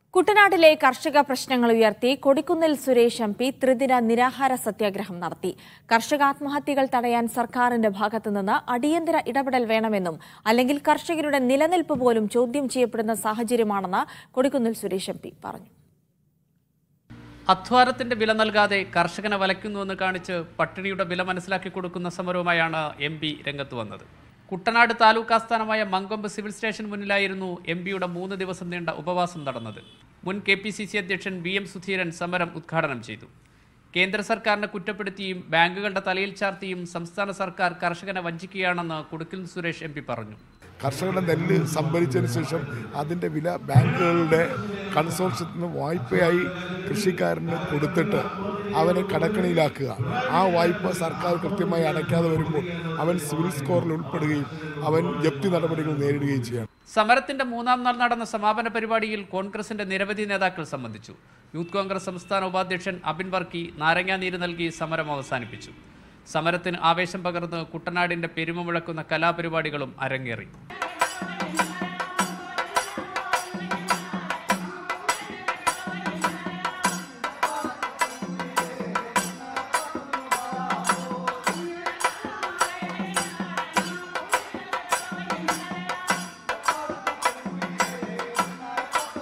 കുട്ടനാട്ടിലെ കർഷക പ്രശ്നങ്ങൾ ഉയർത്തി കൊടിക്കുന്നിൽ സുരേഷ് എം പി ത്രിദിന നിരാഹാര സത്യാഗ്രഹം നടത്തി കർഷക ആത്മഹത്യകൾ തടയാൻ സർക്കാരിന്റെ ഭാഗത്തുനിന്ന് അടിയന്തര ഇടപെടൽ വേണമെന്നും അല്ലെങ്കിൽ കർഷകരുടെ നിലനിൽപ്പ് പോലും ചോദ്യം ചെയ്യപ്പെടുന്ന സാഹചര്യമാണെന്ന് കൊടിക്കുന്നിൽ സുരേഷ് എം പി പറഞ്ഞു അധ്വാനത്തിന്റെ വില നൽകാതെ കർഷകനെ വലയ്ക്കുന്നുവെന്ന് കാണിച്ച് പട്ടിണിയുടെ വില മനസ്സിലാക്കി കൊടുക്കുന്ന സമരവുമായാണ് എം പി രംഗത്ത് വന്നത് കുട്ടനാട് താലൂക്ക് ആസ്ഥാനമായ മങ്കൊമ്പ് സിവിൽ സ്റ്റേഷൻ മുന്നിലായിരുന്നു എം പിയുടെ മൂന്ന് ദിവസം നീണ്ട ഉപവാസം നടന്നത് മുൻ കെ പി സി സി അധ്യക്ഷൻ വി എം സുധീരൻ സമരം ഉദ്ഘാടനം ചെയ്തു കേന്ദ്ര സർക്കാരിനെ കുറ്റപ്പെടുത്തിയും ബാങ്കുകളുടെ തലയിൽ ചാർത്തിയും സംസ്ഥാന സർക്കാർ കർഷകനെ വഞ്ചിക്കുകയാണെന്ന് കൊടുക്കിൽ സുരേഷ് എം പി പറഞ്ഞു കർഷകരുടെ നെല്ല് സംഭരിച്ചതിന് ശേഷം അതിൻ്റെ വില ബാങ്കുകളുടെ കൺസോർഷ്യത്തിൽ നിന്ന് വായ്പയായി കൃഷിക്കാരന് കൊടുത്തിട്ട് അവനെ കടക്കണിയിലാക്കുക ആ വായ്പ സർക്കാർ കൃത്യമായി അടയ്ക്കാതെ വരുമ്പോൾ അവൻ സിവിൽ സ്കോറിൽ ഉൾപ്പെടുകയും അവൻ ജപ്തി നടപടികൾ നേരിടുകയും ചെയ്യണം സമരത്തിന്റെ മൂന്നാം നാൾ നടന്ന സമാപന പരിപാടിയിൽ കോൺഗ്രസിന്റെ നിരവധി നേതാക്കൾ സംബന്ധിച്ചു യൂത്ത് കോൺഗ്രസ് സംസ്ഥാന ഉപാധ്യക്ഷൻ അബിൻ വർക്കി നാരങ്ങാനീര് നൽകി സമരം അവസാനിപ്പിച്ചു സമരത്തിന് ആവേശം പകർന്ന് കുട്ടനാടിന്റെ പെരുമ മുഴക്കുന്ന കലാപരിപാടികളും അരങ്ങേറി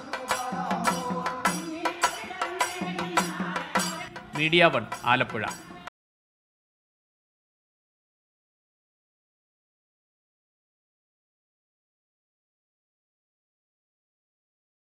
മീഡിയ വൺ ആലപ്പുഴ